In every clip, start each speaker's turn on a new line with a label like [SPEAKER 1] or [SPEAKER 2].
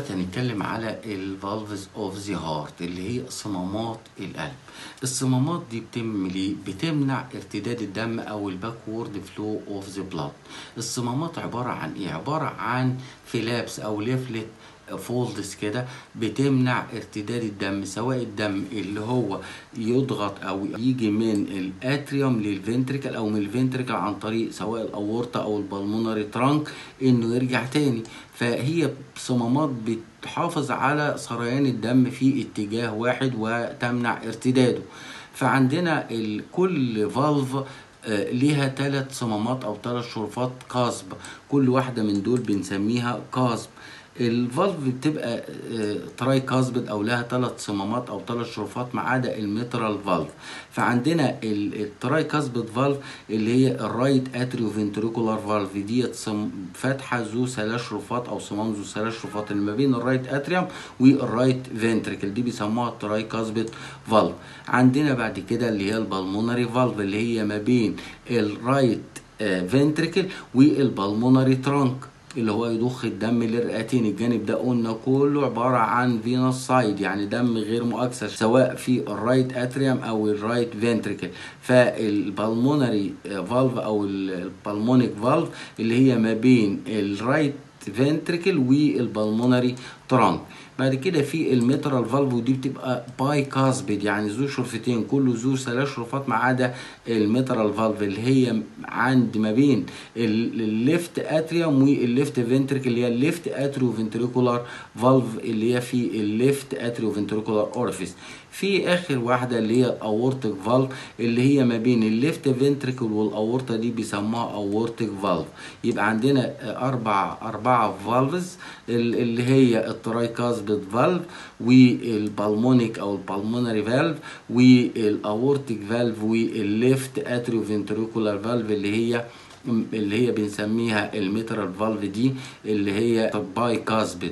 [SPEAKER 1] دلوقتي هنتكلم على الفالفز اوف ذا هارت اللي هي صمامات القلب الصمامات دي بتعمل ايه بتمنع ارتداد الدم او الباكورد فلو اوف ذا بلاد الصمامات عباره عن ايه عباره عن فلابس او ليفلت فولدز كده بتمنع ارتداد الدم سواء الدم اللي هو يضغط او يجي من الاتريوم للفنتريكل او من الفنتريكل عن طريق سواء الاورطه او البلمونري ترانك انه يرجع تاني فهي صمامات بتحافظ على سريان الدم في اتجاه واحد وتمنع ارتداده فعندنا كل فالف ليها ثلاث صمامات او ثلاث شرفات قصب كل واحده من دول بنسميها قصب الفالف بتبقى تراي كاسبد او لها ثلاث صمامات او ثلاث شرفات ما عدا الميترال فالف فعندنا التراي كاسبد فالف اللي هي الرايت اتريو فنتريكولار فالف ديت فتحه ذو ثلاث شرفات او صمام ذو ثلاث شرفات اللي ما بين الرايت اتريوم والرايت فنتريكل دي بيسموها التراي كاسبد فالف عندنا بعد كده اللي هي البلمونري فالف اللي هي ما بين الرايت فنتريكل والبلمونري ترانك اللي هو يضخ الدم للرئتين الجانب ده قلنا كله عبارة عن فينوس سايد يعني دم غير مؤكسر سواء في الرايت اتريوم او الرايت فنتريكل فالبلمونري فالف او البلمونيك فالف اللي هي ما بين الرايت فنتريكل والبلمونري ترانك بعد كده في الميترال فالف ودي بتبقى باي كاسبيد يعني ذو شرفتين كله ذو ثلاث شرفات ما عدا الميترال فالف اللي هي عند ما بين الليفت اتريوم والليفت فنتريكل اللي هي الليفت اتريو فنتريكولار فالف اللي هي في الليفت اتريو فنتريكولار اورفيس في اخر واحده اللي هي الاورتيك فالف اللي هي ما بين الليفت فنتريكل والاورطه دي بيسموها اورتيك فالف يبقى عندنا اربع اربعه فالفز اللي هي التراي كاسبيد فالف والبالمونيك او البالمونري فالف والاورتيك فالف والليفت اتريو فنتريكولار فالف اللي هي اللي هي بنسميها الميترال فالف دي اللي هي باي كاسبيد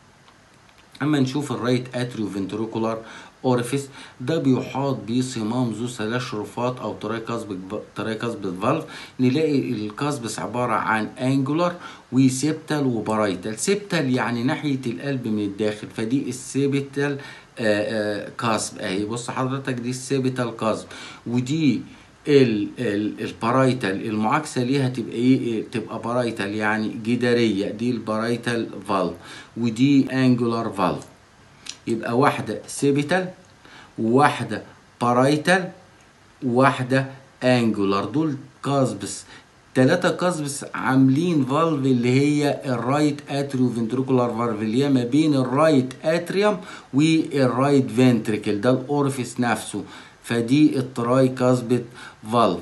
[SPEAKER 1] اما نشوف الرايت اتريو فنتريكولار اورفيس ده بيحاط بصمام ذو ثلاث شرفات او ترايكاسبيد فالف نلاقي الكاسبس عباره عن انجولار وسيبتال وبرايتال سيبتال يعني ناحيه القلب من الداخل فدي السيبتال كاسب اهي بص حضرتك دي السيبتال كاسب ودي ال ال البرايتال المعاكسه ليها تبقى ايه تبقى بارايتال يعني جداريه دي البرايتال فالف ودي انجولار فالف يبقى واحده سيبيتال وواحده بارايتال وواحده انجولار دول كاسبس تلاتة كاسبس عاملين فالف اللي هي الرايت اتريو فنتريكولار فالف اللي هي ما بين الرايت اتريوم والرايت فنتريكل ده الاورفيس نفسه فدي التراي كاسبت فالف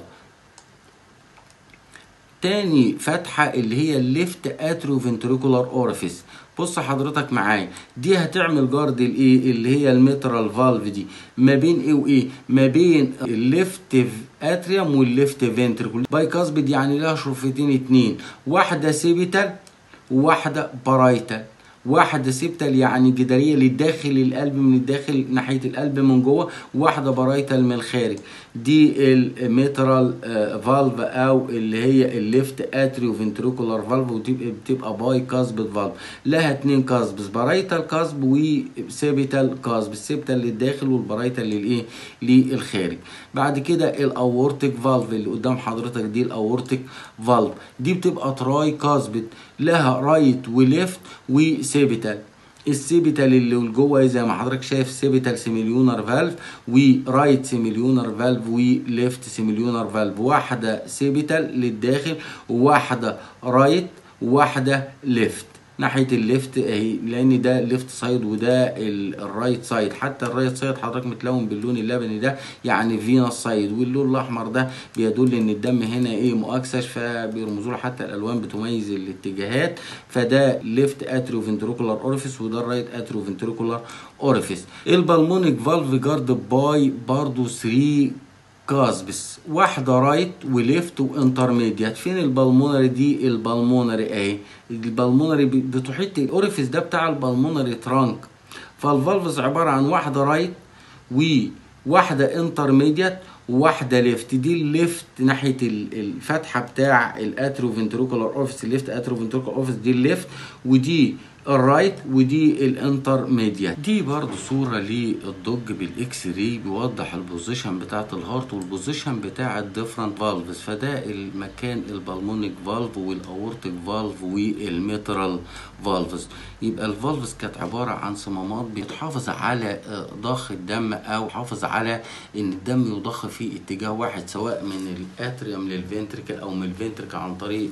[SPEAKER 1] تاني فتحة اللي هي الليفت اتريو فنتريكولار اورفيس بص حضرتك معايا دي هتعمل جارد الايه اللي هي الميترال فالف دي ما بين ايه وايه ما بين الليفت اتريوم والليفت فنتريكول باي كاسبد يعني لها شرفتين اتنين واحده سيبيتال وواحده بارايتال واحدة سيبتال يعني جدارية للداخل القلب من الداخل ناحية القلب من جوه واحدة بارايتال من الخارج دي الميترال فالف او اللي هي الليفت اتريو فنتريكولار فالف ودي بتبقى باي كاسبت فالف لها اتنين كاسبس بارايتال كاسب وسيبيتال كاسب السيبتال للداخل والبارايتال للايه للخارج بعد كده الاورتيك فالف اللي قدام حضرتك دي الاورتيك فالف دي بتبقى تراي كاسبت لها رايت وليفت وسيبيتال السيبيتال اللي جوه زي ما حضرتك شايف سيبيتال سيميليونر فالف ورايت سيميليونر فالف وليفت سيميليونر فالف واحده سيبيتال للداخل وواحده رايت وواحده ليفت ناحيه الليفت اهي لان ده ليفت سايد وده الرايت سايد حتى الرايت سايد حضرتك متلون باللون اللبني ده يعني فينوس سايد واللون الاحمر ده بيدل ان الدم هنا ايه مؤكسش فبيرمزوا له حتى الالوان بتميز الاتجاهات فده ليفت اتريو فنتريكولار اورفيس وده الرايت اتريو فنتريكولار اورفيس البلمونيك فالف جارد باي برضو 3 كاسبس واحدة رايت وليفت وانترميديات فين البلمونري دي البلمونري اهي البلمونري بتحيط الاوريفيس ده بتاع البلمونري ترانك فالفالفز عبارة عن واحدة رايت وواحدة انترميديات وواحده ليفت دي الليفت ناحيه الفتحه بتاع الاترو فنتريكولار اوفيس الليفت اترو فنتريكولار اوفيس دي الليفت ودي الرايت ودي الانترميديا دي برضو صورة للضج بالاكس راي بيوضح البوزيشن بتاعت الهارت والبوزيشن بتاع الديفرنت فالفز فده المكان البلمونيك فالف والاورتيك فالف والميترال فالفز يبقى الفالفز كانت عبارة عن صمامات بتحافظ على ضخ الدم او حافظ على ان الدم يضخ في اتجاه واحد سواء من الاتريوم للفنتريكل او من الفنتريكل عن طريق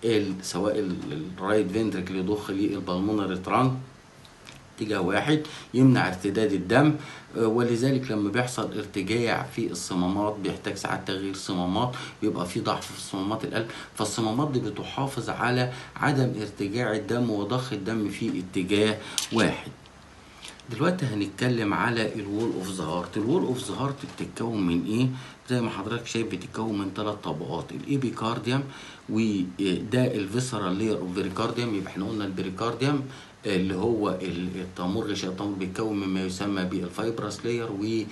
[SPEAKER 1] سواء الرايت فنتريكل يضخ للبلمونري ترانك اتجاه واحد يمنع ارتداد الدم ولذلك لما بيحصل ارتجاع في الصمامات بيحتاج ساعات تغيير صمامات بيبقى في ضعف في صمامات القلب فالصمامات دي بتحافظ على عدم ارتجاع الدم وضخ الدم في اتجاه واحد دلوقتي هنتكلم على الوول اوف ذا هارت الوول اوف ذا هارت بتتكون من ايه زي ما حضرتك شايف بتتكون من ثلاث طبقات الايبيكارديوم وده الفيسرال لير اوف بريكارديوم يبقى احنا قلنا البريكارديوم اللي هو التامور غشاء التامور بيتكون مما يسمى بالفايبرس لاير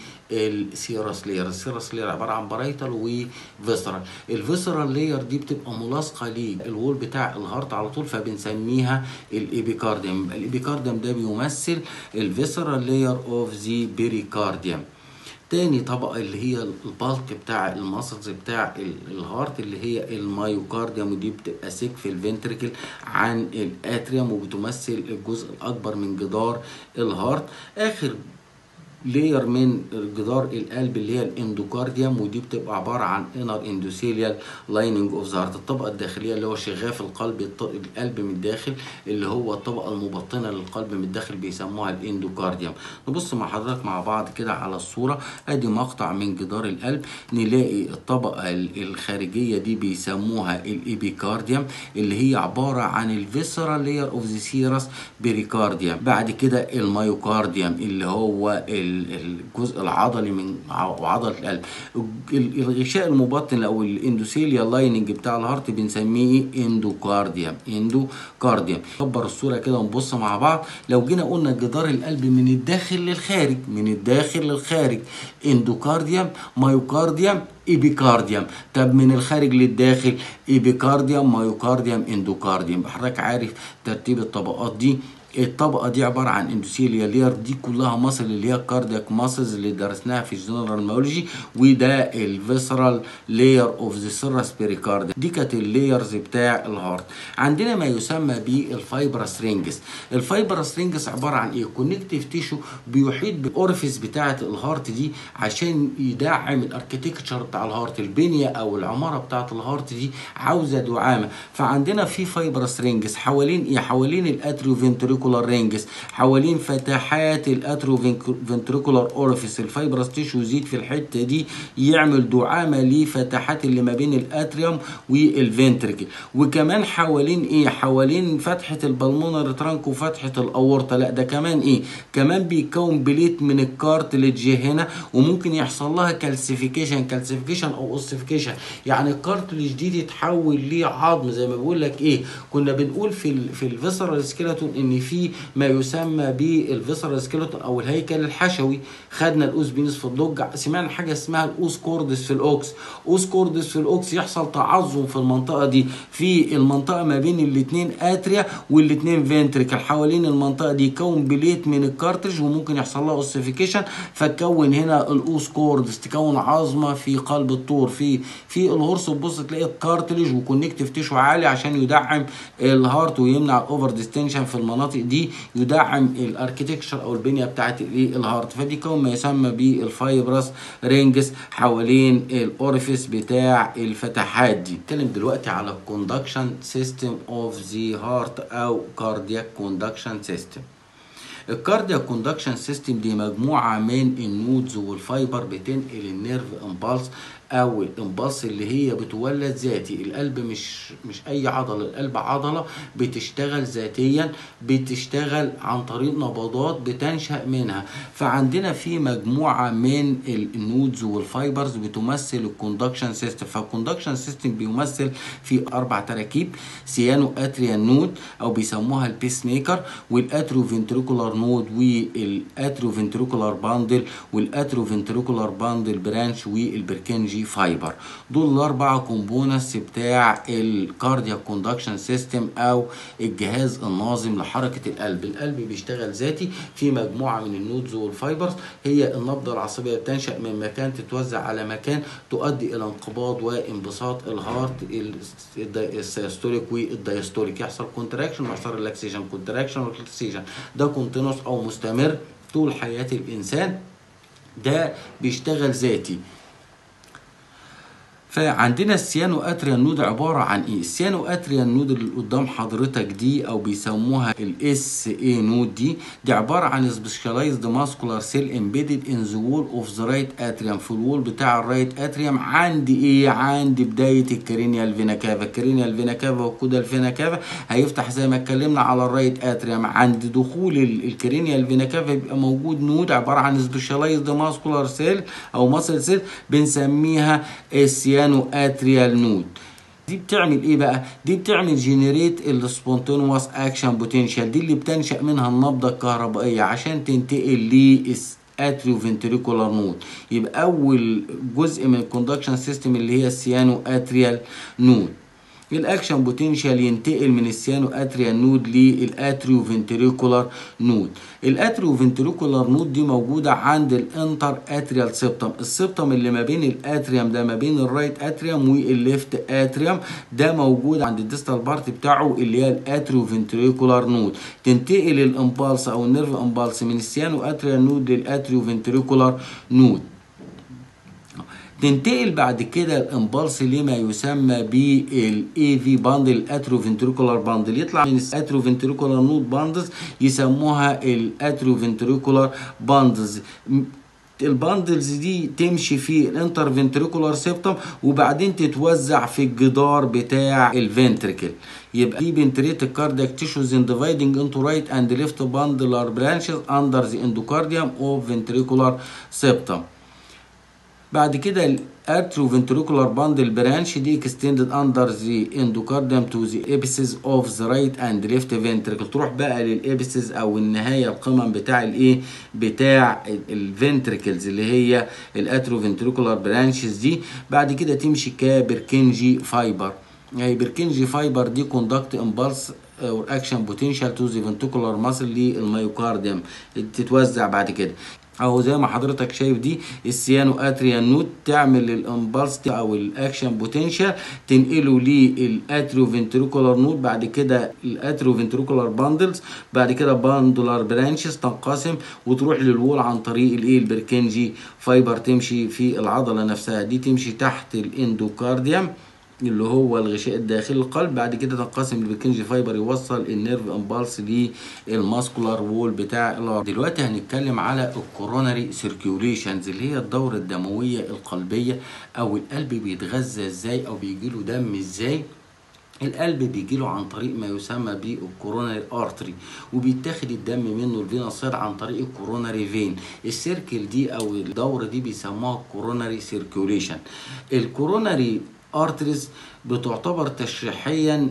[SPEAKER 1] والسيرس لاير السيرس لاير عباره عن برايتال وفيسرال الفيسرال لاير دي بتبقى ملاصقه للوول بتاع الهارت على طول فبنسميها الايبيكارديوم الايبيكارديوم ده بيمثل الفيسرال لاير اوف ذا بريكارديوم تاني طبقة اللي هي البالك بتاع الماسلز بتاع الهارت اللي هي المايوكارديوم ودي بتبقى سيك في الفنتريكل عن الاتريوم وبتمثل الجزء الأكبر من جدار الهارت آخر لير من جدار القلب اللي هي الاندوكارديوم ودي بتبقى عباره عن انر اندوثيليال لايننج اوف ذا الطبقه الداخليه اللي هو شغاف القلب القلب من الداخل اللي هو الطبقه المبطنه للقلب من الداخل بيسموها الاندوكارديوم نبص مع حضرتك مع بعض كده على الصوره ادي مقطع من جدار القلب نلاقي الطبقه الخارجيه دي بيسموها الايبيكارديوم اللي هي عباره عن الفيسرال لير اوف ذا سيرس بريكارديوم بعد كده المايوكارديوم اللي هو الجزء العضلي من عضله القلب الغشاء المبطن او الاندوثيليال لايننج بتاع الهارت بنسميه اندوكارديوم اندوكارديوم كبر الصوره كده ونبص مع بعض لو جينا قلنا جدار القلب من الداخل للخارج من الداخل للخارج اندوكارديوم مايوكارديوم ايبيكارديوم طب من الخارج للداخل ايبيكارديوم مايوكارديوم اندوكارديوم حضرتك عارف ترتيب الطبقات دي الطبقه دي عباره عن اندوثيليا لير دي كلها مصل اللي هي الكاردياك ماسلز اللي درسناها في الجنرال ماولوجي وده الفيسرال لير اوف ذا سيرس بيريكارديوم دي كانت اللايرز بتاع الهارت عندنا ما يسمى بالفايبرس رينجز الفايبرس رينجز عباره عن ايه كونكتيف تيشو بيحيط بالاورفيس بتاعه الهارت دي عشان يدعم الاركتكتشر بتاع الهارت البنيه او العماره بتاعه الهارت دي عاوزه دعامه فعندنا في فايبرس رينجز حوالين ايه حوالين الاتريو فنتريكو فنتريكولار رينجز حوالين فتحات الاترو فنتريكولار اورفيس الفايبرس تيشو يزيد في الحته دي يعمل دعامه لفتحات اللي ما بين الاتريوم والفنتريكل وكمان حوالين ايه حوالين فتحه البلمونر ترانك وفتحه الاورطه لا ده كمان ايه كمان بيكون بليت من الكارتلج هنا وممكن يحصل لها كالسيفيكيشن كالسيفيكيشن او اوسيفيكيشن يعني الكارتلج دي تتحول لعظم زي ما بقول لك ايه كنا بنقول في ال في الفيسرال سكيلتون ان في ما يسمى بالفيسرال سكيلتون او الهيكل الحشوي خدنا الاوس بينس في الضج سمعنا حاجه اسمها الاوس كوردس في الاوكس اوس كوردس في الاوكس يحصل تعظم في المنطقه دي في المنطقه ما بين الاثنين اتريا والاثنين فنتريكل حوالين المنطقه دي يكون بليت من الكارترج وممكن يحصل لها اوسيفيكيشن فتكون هنا الاوس كوردس تكون عظمه في قلب الطور في في الهرس تبص تلاقي الكارتلج وكونكتيف تيشو عالي عشان يدعم الهارت ويمنع الاوفر ديستنشن في المناطق دي يدعم الاركتكشر او البنيه بتاعت الهارت فدي كون ما يسمى بالفايبرس رينجز حوالين الاوريفيس بتاع الفتحات دي نتكلم دلوقتي على الكوندكشن سيستم اوف ذا هارت او كاردياك كوندكشن سيستم الكاردياك كوندكشن سيستم دي مجموعه من النودز والفايبر بتنقل النيرف امبالس او الامبالس اللي هي بتولد ذاتي القلب مش مش اي عضله القلب عضله بتشتغل ذاتيا بتشتغل عن طريق نبضات بتنشا منها فعندنا في مجموعه من النودز والفايبرز بتمثل الكوندكشن سيستم فالكوندكشن سيستم بيمثل في اربع تراكيب سيانو اتريان نود او بيسموها البيس ميكر والاتريو فنتريكولار نود والاتريو فنتريكولار باندل والاتريو فنتريكولار باندل برانش والبركنجي بركنجي فايبر دول الاربعه كومبوننتس بتاع الكاردياك كوندكشن سيستم او الجهاز الناظم لحركه القلب القلب بيشتغل ذاتي في مجموعه من النودز والفايبرز هي النبضه العصبيه بتنشا من مكان تتوزع على مكان تؤدي الى انقباض وانبساط الهارت السيستوليك والدايستوليك يحصل كونتراكشن ويحصل ريلاكسيشن كونتراكشن وريلاكسيشن ده كونتينوس او مستمر طول حياه الانسان ده بيشتغل ذاتي فعندنا السيانو اتريال نود عباره عن ايه السيانو اتريال نود اللي قدام حضرتك دي او بيسموها الاس اي نود دي دي عباره عن سبيشاليزد ماسكولار سيل امبيدد ان ذا وول اوف ذا رايت اتريوم في الوول بتاع الرايت اتريوم عند ايه عند بدايه الكرينيال فينا كافا الكرينيال فينا كافا والكودا الفينا كافا هيفتح زي ما اتكلمنا على الرايت اتريوم عند دخول الكرينيال فينا كافا بيبقى موجود نود عباره عن سبيشاليزد ماسكولار سيل او ماسل سيل بنسميها السيانو سيانو اتريال نود دي بتعمل ايه بقى دي بتعمل جنريت السبونتينوس اكشن بوتنشال دي اللي بتنشا منها النبضه الكهربائيه عشان تنتقل للس اتريو فنتريكولار نود يبقى اول جزء من الكوندكشن سيستم اللي هي السيانو اتريال نود الاكشن بوتنشال ينتقل من السيانو اتريال نود للاتريو فنتريكولار نود الاتريو فنتريكولار نود دي موجوده عند الانتر اتريال سيبتم السيبتم اللي ما بين الاتريوم ده ما بين الرايت اتريوم والليفت اتريوم ده موجود عند الديستال بارت بتاعه اللي هي الاتريو فنتريكولار نود تنتقل الامبالس او النيرف امبالس من السيانو اتريال نود للاتريو فنتريكولار نود تنتقل بعد كده الامبالس لما يسمى بالاي في باندل الاترو فنتريكولار باندل يطلع من الاترو فنتريكولار نود باندلز يسموها الاترو فنتريكولار باندلز الباندلز دي تمشي في الانتر فنتريكولار سيبتم وبعدين تتوزع في الجدار بتاع الفنتريكل يبقى دي بنتريت الكاردياك تيشوز ان ديفايدنج انتو رايت اند ليفت باندلر برانشز اندر ذا اندوكارديوم اوف فنتريكولار سيبتم بعد كده الاترو فنتريكولار باندل برانش دي اكستندد اندر ذا اندوكارديوم تو ذا ابيسز اوف ذا رايت اند ليفت فنتريكل تروح بقى للابيسز او النهايه القمم بتاع الايه بتاع الفنتريكلز اللي هي الاترو فنتريكولار برانشز دي بعد كده تمشي كبركنجي فايبر يعني بركنجي فايبر دي كوندكت امبالس او اكشن بوتنشال تو ذا فنتريكولار ماسل للميوكارديوم تتوزع بعد كده اهو زي ما حضرتك شايف دي السيانو اتريا نود تعمل الامبالس او الاكشن بوتنشال تنقله للاتريو فنتريكولار نود بعد كده الاتريو فنتريكولار باندلز بعد كده باندولار برانشز تنقسم وتروح للوول عن طريق الايه البركنجي فايبر تمشي في العضله نفسها دي تمشي تحت الاندوكارديوم اللي هو الغشاء الداخلي القلب بعد كده تنقسم البركنجي فايبر يوصل النيرف امبالس للماسكولار وول بتاع الارض دلوقتي هنتكلم على الكوروناري سيركيوليشنز اللي هي الدوره الدمويه القلبيه او القلب بيتغذى ازاي او بيجيله دم ازاي القلب بيجيله عن طريق ما يسمى بالكوروناري ارتري وبيتاخد الدم منه الفينا سير عن طريق الكوروناري فين السيركل دي او الدوره دي بيسموها كوروناري سيركيوليشن الكوروناري ارتريز بتعتبر تشريحيا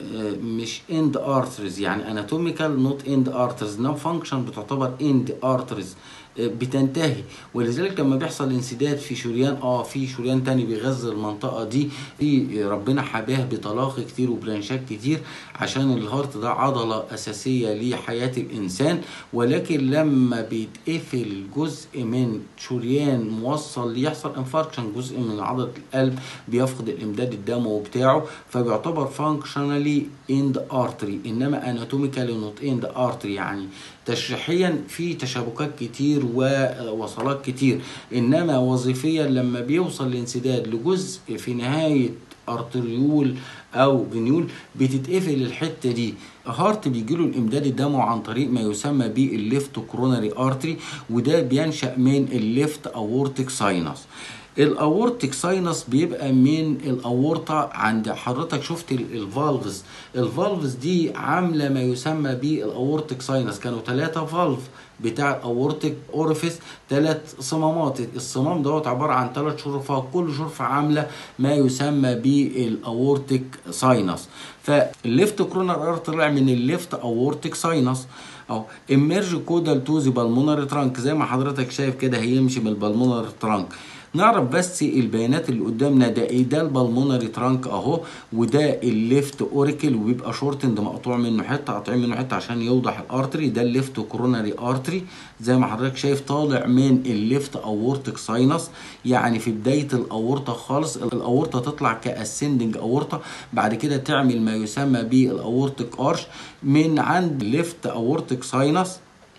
[SPEAKER 1] مش اند ارتريز يعني اناتوميكال نوت اند ارتريز انما فانكشن بتعتبر اند ارتريز بتنتهي ولذلك لما بيحصل انسداد في شريان اه في شريان تاني بيغذي المنطقه دي في ربنا حباه بطلاق كتير وبرانشات كتير عشان الهارت ده عضله اساسيه لحياه الانسان ولكن لما بيتقفل جزء من شريان موصل ليحصل انفاركشن جزء من عضله القلب بيفقد الامداد الدموي بتاعه فبيعتبر فانكشنالي اند ارتري انما اناتوميكالي نوت اند ارتري يعني تشريحيا في تشابكات كتير ووصلات كتير انما وظيفيا لما بيوصل الانسداد لجزء في نهايه ارتريول او فينيول بتتقفل الحته دي هارت بيجيله الامداد الدموي عن طريق ما يسمى بالليفت كوروناري ارتري وده بينشا من الليفت اورتيك ساينس الاورتيك ساينس بيبقى من الاورطه عند حضرتك شفت الفالفز الفالفز دي عامله ما يسمى بالاورتيك ساينس كانوا ثلاثه فالف بتاع الاورتيك اورفيس ثلاث صمامات الصمام دوت عباره عن ثلاث شرفات كل شرفه عامله ما يسمى بالاورتيك ساينس فالليفت كرونر ار طلع من الليفت اورتيك ساينس اهو اميرج كودال تو ذا بالمونري ترانك زي ما حضرتك شايف كده هيمشي من البالمونري ترانك نعرف بس البيانات اللي قدامنا ده ايه ده البلمونري ترانك اهو وده الليفت اوريكل وبيبقى شورتند مقطوع منه حته قاطعين منه حته عشان يوضح الارتري ده الليفت كوروناري ارتري زي ما حضرتك شايف طالع من الليفت اورتك ساينس يعني في بدايه الاورطه خالص الاورطه تطلع كاسندنج اورطه بعد كده تعمل ما يسمى بالاورتك ارش من عند ليفت اورتك ساينس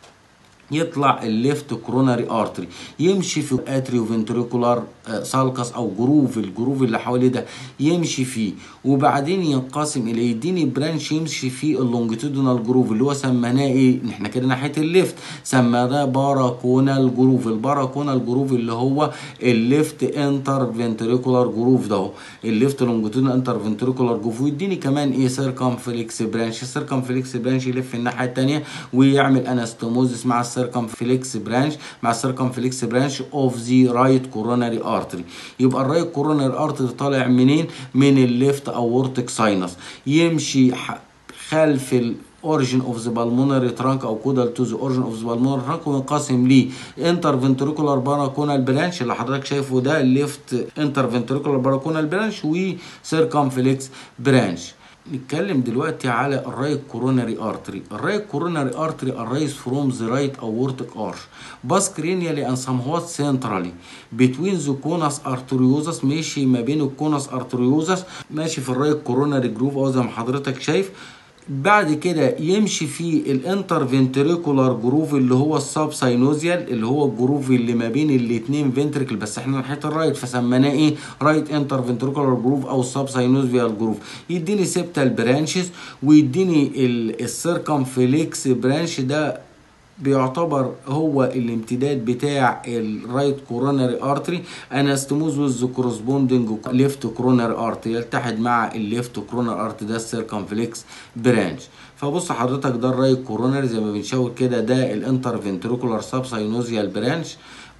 [SPEAKER 1] يطلع الليفت كروناري ارتري يمشي في اتريو فنتريكولار سالكس او جروف الجروف اللي حواليه ده يمشي فيه وبعدين ينقسم الى يديني برانش يمشي في اللونجيتودينال جروف اللي هو سميناه ايه احنا كده ناحيه الليفت سميناه باراكونال جروف الباراكونال جروف اللي هو الليفت انتر فنتريكولار جروف ده الليفت لونجيتودينال انتر فنتريكولار جروف ويديني كمان ايه سيركمفلكس برانش السيركمفلكس برانش يلف الناحيه الثانيه ويعمل انستوموزس مع السيركمفلكس برانش مع السيركمفلكس برانش اوف ذا رايت كوروناري ارتري يبقى الرايت كوروناري ارتري طالع منين من الليفت اورتيك ساينس يمشي خلف ال origin of the pulmonary trunk او caudal to the origin of the pulmonary trunk وينقسم ل interventricular paraconal branch اللي حضرتك شايفه ده left interventricular paraconal branch و circumflex branch نتكلم دلوقتي على الرايت كوروناري ارتري الرايت كوروناري ارتري arise from the right aortic arch باس cranially and somewhat centrally between the conus arteriosus ماشي ما بين الكونس arteriosus ماشي في الرايت كوروناري جروف اهو زي ما حضرتك شايف بعد كده يمشي في الانتر فنتريكولار جروف اللي هو السب ساينوزيال اللي هو الجروف اللي ما بين الاثنين فنتريكل بس احنا ناحيه الرايت فسميناه ايه رايت انتر فنتريكولار جروف او السب ساينوزيال جروف يديني سيبتال برانشز ويديني السيركمفليكس برانش ده بيعتبر هو الامتداد بتاع الرايت كوروناري ارتري انستموز ويز كورسبوندنج ليفت كوروناري ارتري يلتحد مع الليفت كوروناري ارتري ده السيركمفلكس برانش فبص حضرتك ده الرايت كوروناري زي ما بنشاور كده ده الانتر فنتريكولار سب ساينوزيال برانش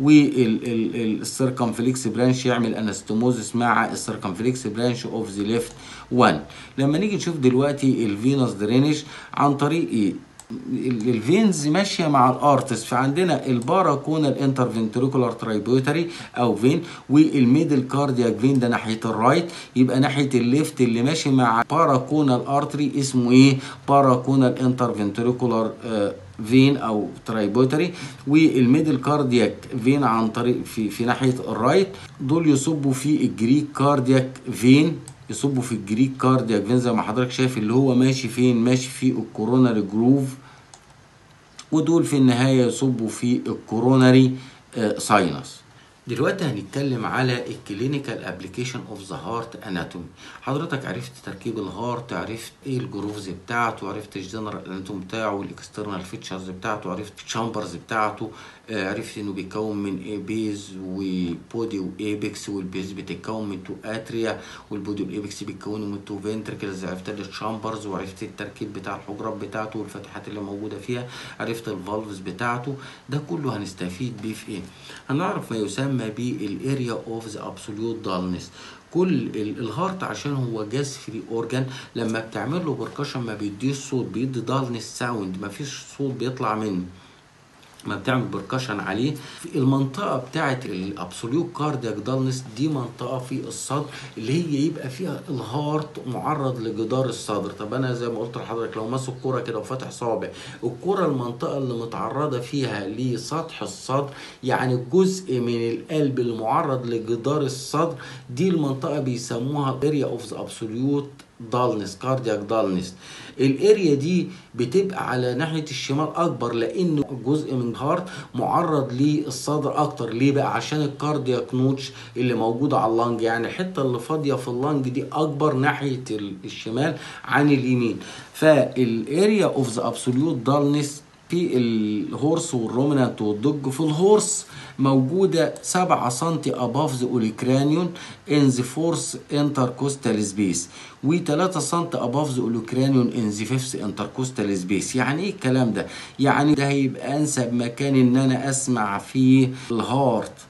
[SPEAKER 1] والسيركمفلكس برانش يعمل انستموزس مع السيركمفلكس برانش اوف ذا ليفت 1 لما نيجي نشوف دلوقتي الفينوس درينج عن طريق ايه الفينز ماشيه مع الارتس فعندنا الباراكونال انترفنتريكولار ترايبوتري او فين والميدل كاردياك فين ده ناحيه الرايت يبقى ناحيه الليفت اللي ماشي مع باراكونال ارتري اسمه ايه باراكونال انترفنتريكولار فين او ترايبوتري والميدل كاردياك فين عن طريق في في ناحيه الرايت دول يصبوا في الجريك كاردياك فين يصبوا في الجريك كاردياك فين زي ما حضرتك شايف اللي هو ماشي فين ماشي في الكوروناري جروف ودول في النهاية يصبوا في الكوروناري ساينس دلوقتي هنتكلم على الكلينيكال ابلكيشن اوف ذا هارت اناتومي حضرتك عرفت تركيب الهارت عرفت ايه الجروفز بتاعته عرفت الجنرال اناتوم بتاعه والاكسترنال فيتشرز بتاعته عرفت الشامبرز بتاعته عرفت انه بيتكون من بيز وبودي وايبكس والبيز بتتكون من تو اتريا والبودي والايبكس بيتكونوا من تو فنتركلز عرفت الشامبرز وعرفت التركيب بتاع الحجرات بتاعته والفتحات اللي موجوده فيها عرفت الفالفز بتاعته ده كله هنستفيد بيه في ايه هنعرف ما يسمى بالاريا اوف ذا ابسوليوت دالنس كل الهارت عشان هو جاز فري اورجان لما بتعمل له بركشن ما بيديش صوت بيدي دالنس ساوند ما فيش صوت بيطلع منه ما بتعمل بركشن عليه في المنطقه بتاعه الابسوليوت كاردياك دالنس دي منطقه في الصدر اللي هي يبقى فيها الهارت معرض لجدار الصدر طب انا زي ما قلت لحضرتك لو ماسك كوره كده وفاتح صابع الكوره المنطقه اللي متعرضه فيها لسطح الصدر يعني جزء من القلب المعرض لجدار الصدر دي المنطقه بيسموها اريا اوف ذا ابسوليوت دالنس كاردياك دالنس الاريا دي بتبقى على ناحيه الشمال اكبر لان جزء من الهارت معرض للصدر اكتر ليه بقى عشان الكاردياك نوتش اللي موجوده على اللنج يعني الحته اللي فاضيه في اللنج دي اكبر ناحيه الشمال عن اليمين فالاريا اوف ذا ابسوليوت دالنس في الهورس والرومنانت والدج في الهورس موجودة 7 سم above the olecranion in the fourth intercostal space و 3 سم above the olecranion in the fifth intercostal space يعني ايه الكلام ده؟ يعني ده هيبقى انسب مكان ان انا اسمع فيه الهارت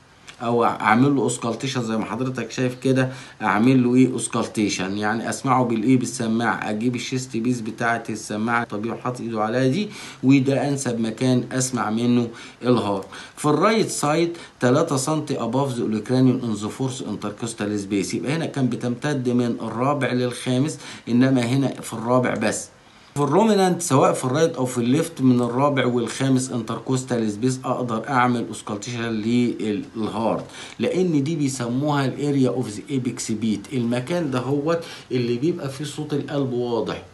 [SPEAKER 1] او اعمل له اوسكالتيشن زي ما حضرتك شايف كده اعمل له ايه اوسكالتيشن يعني اسمعه بالايه بالسماعه اجيب الشيست بيس بتاعه السماعه طبيعي حاطط ايده عليها دي وده انسب مكان اسمع منه الهار في الرايت سايد 3 سم اباف ذا اوليكرانيوم ان ذا فورس انتركوستال سبيس يبقى هنا كان بتمتد من الرابع للخامس انما هنا في الرابع بس في الرومينانت سواء في الرايت او في الليفت من الرابع والخامس انتركوستال سبيس اقدر اعمل اوسكالتيشن للهارت لان دي بيسموها الاريا اوف ذا ايبكس بيت المكان ده هو اللي بيبقى فيه صوت القلب واضح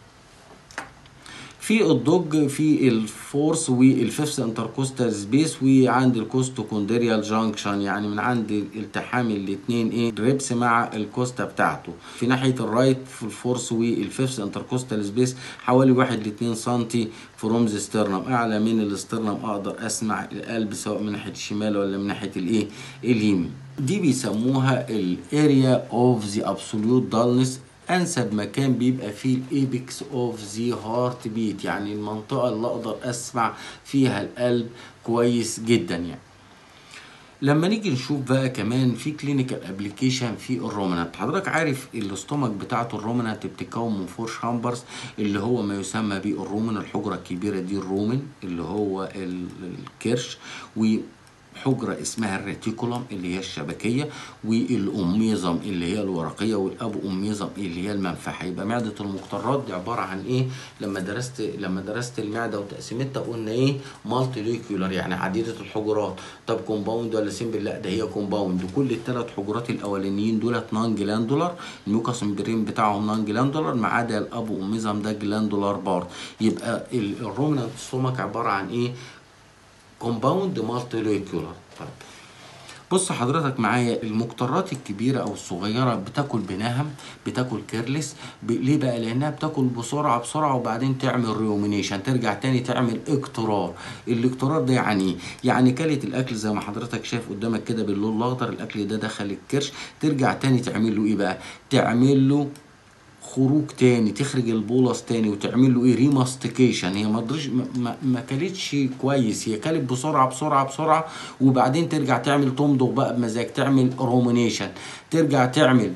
[SPEAKER 1] في الدوج في الفورس والفيفث انتركوستال سبيس وعند الكوستوكوندريال جانكشن يعني من عند التحام الاثنين ايه ريبس مع الكوستا بتاعته في ناحيه الرايت في الفورس والفيفث انتركوستال سبيس حوالي 1 ل 2 سم فروم ذا سترنم اعلى من الاسترنم اقدر اسمع القلب سواء من ناحيه الشمال ولا من ناحيه الايه اليمين دي بيسموها الاريا اوف ذا ابسوليوت دالنس انسب مكان بيبقى فيه الايبكس اوف ذا هارت بيت يعني المنطقه اللي اقدر اسمع فيها القلب كويس جدا يعني لما نيجي نشوف بقى كمان في كلينيكال ابلكيشن في الرومنانت حضرتك عارف الاستومك بتاعته الرومنانت بتتكون من فور شامبرز اللي هو ما يسمى بالرومن الحجره الكبيره دي الرومن اللي هو الكرش و حجرة اسمها الريتيكولم اللي هي الشبكية والأميزم اللي هي الورقية والأب أميزم اللي هي المنفعة يبقى معدة المقطرات دي عبارة عن إيه؟ لما درست لما درست المعدة وتقسيمتها قلنا إيه؟ مالتي ليكيولار يعني عديدة الحجرات طب كومباوند ولا سيمبل؟ لا ده هي كومباوند كل الثلاث حجرات الأولانيين دولت نون جلاندولار الميوكاس ممبرين بتاعهم نون جلاندولار ما عدا الأب أميزم ده جلاندولار بارت يبقى الرومنانت ستومك عبارة عن إيه؟ كومباوند مالتيليكولار طيب بص حضرتك معايا المقطرات الكبيرة أو الصغيرة بتاكل بنهم بتاكل كيرلس ب... ليه بقى؟ لأنها بتاكل بسرعة بسرعة وبعدين تعمل ريومينيشن ترجع تاني تعمل اقترار الاقترار ده يعني ايه؟ يعني كلت الأكل زي ما حضرتك شايف قدامك كده باللون الأخضر الأكل ده دخل الكرش ترجع تاني تعمل له إيه بقى؟ تعمل له خروج تاني تخرج البولس تاني وتعمل له ايه ريماستيكيشن هي ما درش ما, ما كلتش كويس هي كلت بسرعه بسرعه بسرعه وبعدين ترجع تعمل تمضغ بقى بمزاج تعمل رومينيشن ترجع تعمل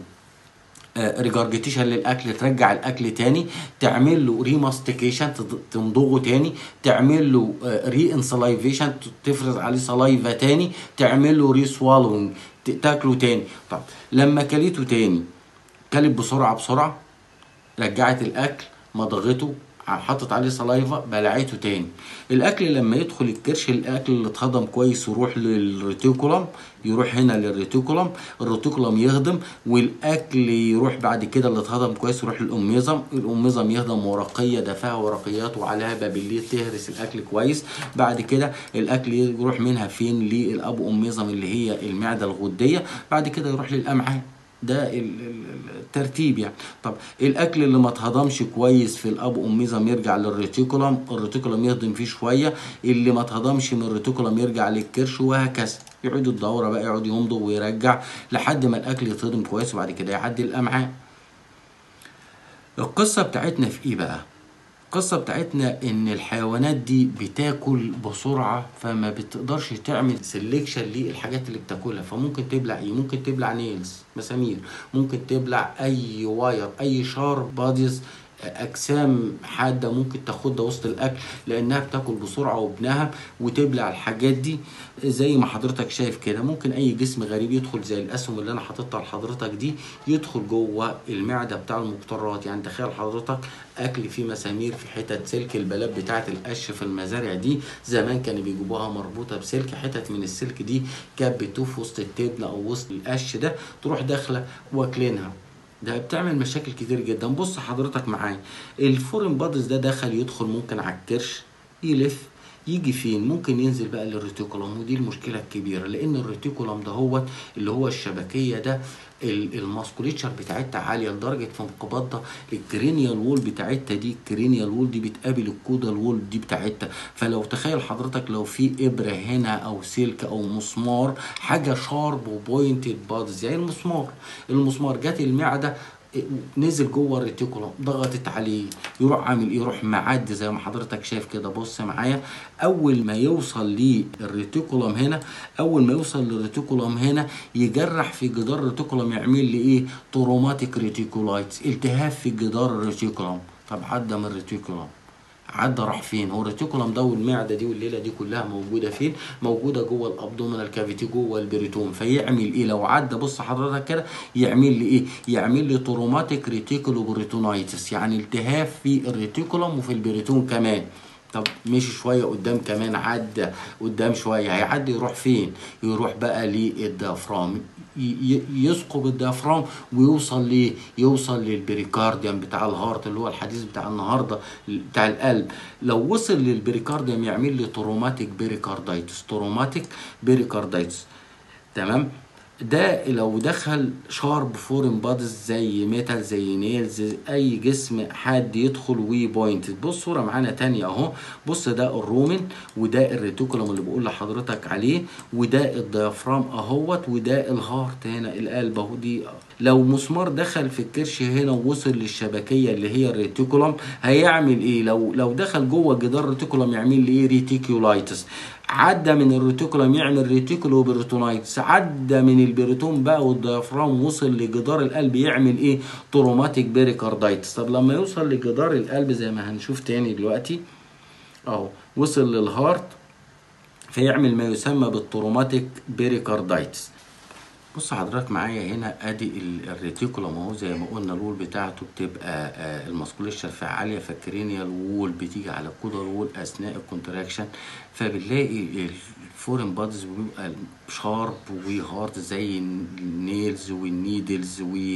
[SPEAKER 1] ريجارجيتيشن للاكل ترجع الاكل تاني تعمل له ريماستيكيشن تمضغه تاني تعمل له ري انسلايفيشن تفرز عليه سلايفا تاني تعمل له ري سوالوينج تاكله تاني طب لما كليته تاني كلت بسرعه بسرعه رجعت الاكل مضغته حطت عليه سلايفا بلعته تاني الاكل لما يدخل الكرش الاكل اللي اتهضم كويس يروح للريتيكولم يروح هنا للريتيكولم الريتيكولم يهضم والاكل يروح بعد كده اللي اتهضم كويس يروح للاميزم الاميزم يهضم ورقيه دفاها ورقيات وعليها بابليت تهرس الاكل كويس بعد كده الاكل يروح منها فين للابو اميزم اللي هي المعده الغديه بعد كده يروح للامعاء ده الترتيب يعني طب الاكل اللي ما اتهضمش كويس في الاب اميزم يرجع للريتيكولم الريتيكولم يهضم فيه شويه اللي ما اتهضمش من الريتيكولم يرجع للكرش وهكذا يعيد الدوره بقى يقعد يمضغ ويرجع لحد ما الاكل يتهضم كويس وبعد كده يعدي الامعاء القصه بتاعتنا في ايه بقى القصة بتاعتنا ان الحيوانات دي بتاكل بسرعة فما بتقدرش تعمل سيلكشن للحاجات اللي بتاكلها فممكن تبلع ايه ممكن تبلع نيلز مسامير ممكن تبلع اي واير اي شارب باديز اجسام حاده ممكن تاخدها وسط الاكل لانها بتاكل بسرعه وبنهم وتبلع الحاجات دي زي ما حضرتك شايف كده ممكن اي جسم غريب يدخل زي الاسهم اللي انا حاططها لحضرتك دي يدخل جوه المعده بتاع المقطرات يعني تخيل حضرتك اكل فيه مسامير في حتت سلك البلاب بتاعه القش في المزارع دي زمان كانوا بيجيبوها مربوطه بسلك حتت من السلك دي كانت بتوف وسط التبن او وسط القش ده تروح داخله واكلينها ده بتعمل مشاكل كتير جدا بص حضرتك معايا الفورين بادز ده دخل يدخل ممكن على الكرش يلف يجي فين ممكن ينزل بقى للريتيكولوم ودي المشكله الكبيره لان الريتيكولوم ده هو اللي هو الشبكيه ده الماسكوليتشر بتاعتها عاليه لدرجه في انقباضها الكرينيال وول بتاعتها دي الكرينيال وول دي بتقابل الكودال وول دي بتاعتها فلو تخيل حضرتك لو في ابره هنا او سلك او مسمار حاجه شارب وبوينتد بادز يعني المسمار المسمار جت المعده نزل جوه الريتيكولوم ضغطت عليه يروح عامل ايه يروح معدي زي ما حضرتك شايف كده بص معايا اول ما يوصل للريتيكولوم هنا اول ما يوصل للريتيكولوم هنا يجرح في جدار الريتيكولوم يعمل لي ايه تروماتيك ريتيكولايتس التهاب في جدار الريتيكولوم طب عدى من الريتيكولوم عدى راح فين هو الريتيكولوم ده والمعده دي والليله دي كلها موجوده فين موجوده جوه الابدومينال كافيتي جوه البريتوم فيعمل ايه لو عدى بص حضرتك كده يعمل لي ايه يعمل لي تروماتيك ريتيكولو بريتونايتس يعني التهاب في الريتيكولوم وفي البريتوم كمان طب مشي شويه قدام كمان عدى قدام شويه هيعدي يروح فين يروح بقى للديافرام يثقب الديافرام ويوصل ليه يوصل للبريكارديوم بتاع الهارت اللي هو الحديث بتاع النهارده بتاع القلب لو وصل للبريكارديوم يعمل لي تروماتيك بيريكاردايتس تروماتيك بيريكاردايتس تمام ده لو دخل شارب فورين بادز زي ميتال زي نيلز اي جسم حاد يدخل وي بوينتد بص صوره معانا تانية اهو بص ده الرومن وده الريتيكولوم اللي بقول لحضرتك عليه وده الديافرام اهوت وده الهارت هنا القلب اهو دي لو مسمار دخل في الكرش هنا ووصل للشبكيه اللي هي الريتيكولوم هيعمل ايه لو لو دخل جوه جدار الريتيكولوم يعمل لي ايه ريتيكولايتس عدى من الريتيكولوم يعمل ريتيكولو بريتونايتس عدى من البريتون بقى والديافرام وصل لجدار القلب يعمل ايه تروماتيك بيريكاردايتس طب لما يوصل لجدار القلب زي ما هنشوف تاني دلوقتي اهو وصل للهارت فيعمل ما يسمى بالتروماتيك بيريكاردايتس بص حضرتك معايا هنا ادي الريتيكولوم اهو زي ما قلنا الوول بتاعته بتبقى الماسكوليشر فيها عاليه فالكرينيال وول بتيجي على الكودر وول اثناء الكونتراكشن فبنلاقي الفورين بادز بيبقى شارب وهارد زي النيلز والنيدلز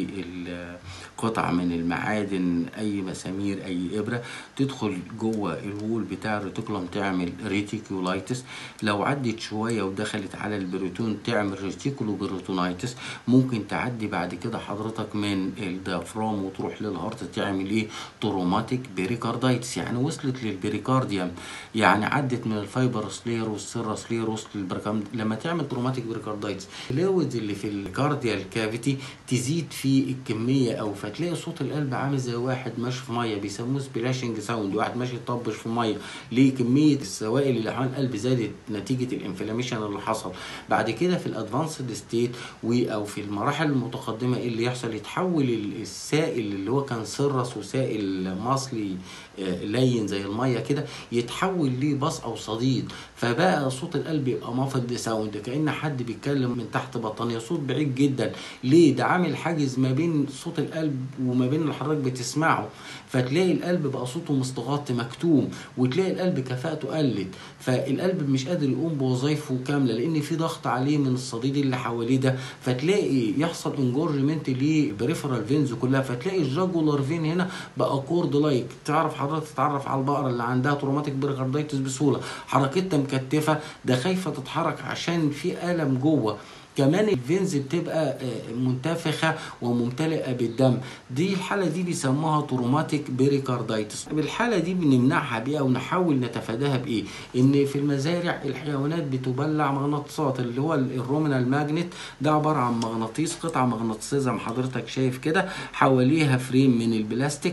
[SPEAKER 1] والقطع من المعادن اي مسامير اي ابره تدخل جوه الوول بتاع الريتيكولوم تعمل ريتيكولايتس لو عدت شويه ودخلت على البريتون تعمل ريتيكولو بريتونايتس ممكن تعدي بعد كده حضرتك من الديافرام وتروح للهارت تعمل ايه تروماتيك بيريكاردايتس يعني وصلت للبريكارديوم يعني عدت من الفايبر سلير والسيرا سلير وصلت للبركام لما تعمل تروماتيك بريكاردايتس الليويد اللي في الكارديال كافيتي تزيد في الكميه او فتلاقي صوت القلب عامل زي واحد ماشي في ميه بيسموه سبلاشنج ساوند واحد ماشي يطبش في ميه ليه كميه السوائل اللي حوالين القلب زادت نتيجه الانفلاميشن اللي حصل بعد كده في الادفانسد ستيت او في المراحل المتقدمه اللي يحصل يتحول السائل اللي هو كان سرس وسائل مصلي لين زي الميه كده يتحول لبص او صديد فبقى صوت القلب يبقى مافد ساوند كان حد بيتكلم من تحت بطانيه صوت بعيد جدا ليه ده عامل حاجز ما بين صوت القلب وما بين اللي حضرتك بتسمعه فتلاقي القلب بقى صوته مستغطي مكتوم وتلاقي القلب كفاءته قلت فالقلب مش قادر يقوم بوظائفه كامله لان في ضغط عليه من الصديد اللي حواليه ده فتلاقي يحصل انجورجمنت للبريفرال فينز كلها فتلاقي الجاجولار فين هنا بقى كورد لايك تعرف حضرتك تتعرف على البقره اللي عندها تروماتيك بريكاردايتس بسهوله حركتها مكتفه ده خايفه تتحرك عشان في الم جوه كمان الفينز بتبقى منتفخة وممتلئة بالدم دي الحالة دي بيسموها تروماتيك بيريكاردايتس بالحالة دي بنمنعها بإيه أو نحاول نتفاداها بإيه إن في المزارع الحيوانات بتبلع مغناطيسات اللي هو الرومينال ماجنت ده عبارة عن مغناطيس قطعة مغناطيسية زي ما حضرتك شايف كده حواليها فريم من البلاستيك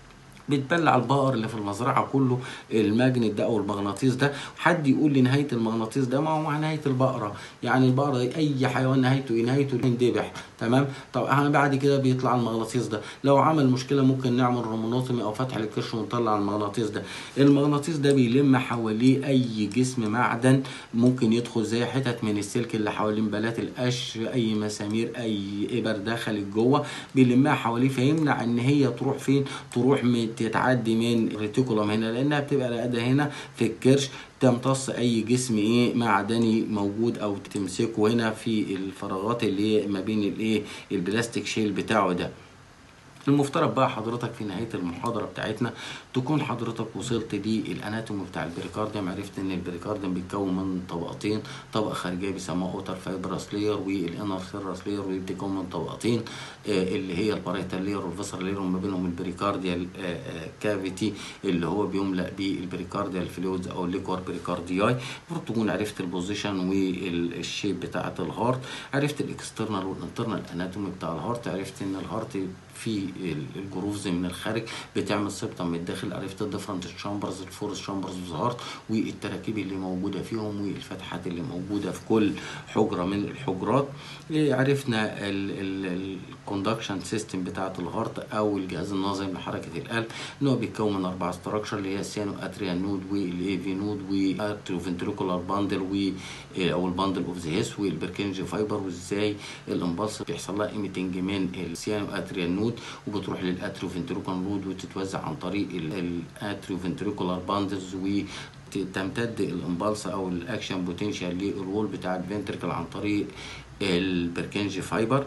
[SPEAKER 1] بتبلع البقر اللي في المزرعه كله الماجنت ده او المغناطيس ده حد يقول لي نهايه المغناطيس ده ما هو مع نهايه البقره يعني البقره اي حيوان نهايته ايه نهايته ينذبح تمام طب بعد كده بيطلع المغناطيس ده لو عمل مشكله ممكن نعمل رومونوتومي او فتح للكرش ونطلع المغناطيس ده المغناطيس ده بيلم حواليه اي جسم معدن ممكن يدخل زي حتت من السلك اللي حوالين بلات القش اي مسامير اي ابر دخلت جوه بيلمها حواليه فيمنع ان هي تروح فين تروح تتعدي من الريتيكولوم هنا لانها بتبقى راقده هنا في الكرش تمتص اي جسم ايه معدني موجود او تمسكه هنا في الفراغات اللي هي ما بين الايه البلاستيك شيل بتاعه ده المفترض بقى حضرتك في نهايه المحاضره بتاعتنا تكون حضرتك وصلت للاناتومي بتاع البريكارديوم عرفت ان البريكارديوم بيتكون من طبقتين طبقه خارجيه بيسموها اوتر فايبرس لير والانر سيرس لير وبتكون من طبقتين آه، اللي هي الباريتال لير والفيسرال لير وما بينهم البريكارديال كافيتي اللي هو بيملأ بالبريكارديال فلويدز او الليكوار بريكاردياي المفروض تكون عرفت البوزيشن والشيب بتاعه الهارت عرفت الاكسترنال والانترنال اناتومي بتاع الهارت عرفت ان الهارت في الجروفز من الخارج بتعمل سبتم من الداخل عرفت الديفرنت تشامبرز الفورس تشامبرز هارت والتراكيب اللي موجوده فيهم والفتحات اللي موجوده في كل حجره من الحجرات إيه، عرفنا الكوندكشن سيستم بتاعه الهارت او الجهاز الناظم لحركه القلب ان هو بيتكون من اربع ستراكشر اللي هي السيانو اتريال نود والاي في نود واتريو فنتريكولار باندل و او الباندل اوف ذا هيس والبركنجي فايبر وازاي الامبلس بيحصل لها ايميتنج من السيانو اتريال نود وبتروح للاتريو فنتريكولار نود وتتوزع عن طريق الاتريو فنتريكولار باندلز و تمتد الامبلس او الاكشن بوتنشال للوول بتاع الفنتركل عن طريق البركنجي فايبر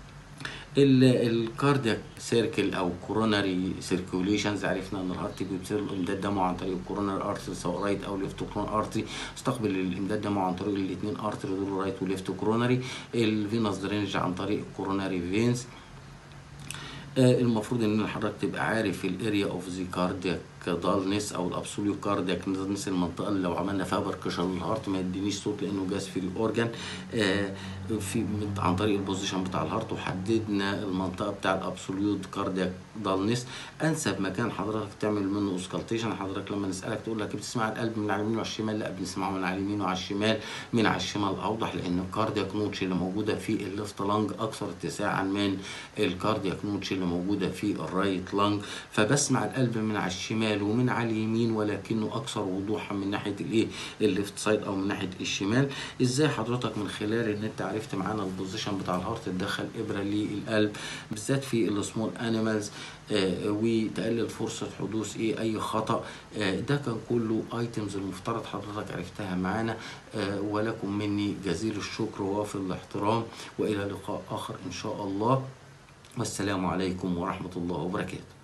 [SPEAKER 1] الكاردياك سيركل او كوروناري سيركوليشنز عرفنا ان الهارت بيبصر الامداد دمه عن طريق الكوروناري ارتري سواء رايت او ليفت كوروناري ارتري استقبل الامداد دمه عن طريق الاثنين ارتري دول رايت وليفت كوروناري الفينوس درينج عن طريق الكوروناري فينز آه المفروض ان حضرتك تبقى عارف الاريا اوف ذا كاردياك دالنس او الابسوليوت كاردياك دالنس المنطقه اللي لو عملنا فيها بركشن للهارت ما يدينيش صوت لانه جاز فري اورجان آه في عن طريق البوزيشن بتاع الهارت وحددنا المنطقه بتاع الابسوليوت كاردياك دالنس انسب مكان حضرتك تعمل منه اوسكالتيشن حضرتك لما نسالك تقول لك بتسمع القلب من على اليمين وعلى الشمال لا بنسمعه من على اليمين وعلى الشمال من على الشمال اوضح لان الكاردياك نوتش اللي موجوده في الليفت لانج اكثر اتساعا من الكاردياك نوتش اللي موجوده في الرايت لانج فبسمع القلب من على الشمال ومن على اليمين ولكنه اكثر وضوحا من ناحيه الايه الليفت سايد او من ناحيه الشمال ازاي حضرتك من خلال ان انت عرفت معانا البوزيشن بتاع الهارت تدخل ابره للقلب بالذات في السمول انيمالز آه وتقلل فرصه حدوث ايه اي خطا آه ده كان كله ايتمز المفترض حضرتك عرفتها معانا آه ولكم مني جزيل الشكر ووافي الاحترام والى لقاء اخر ان شاء الله والسلام عليكم ورحمه الله وبركاته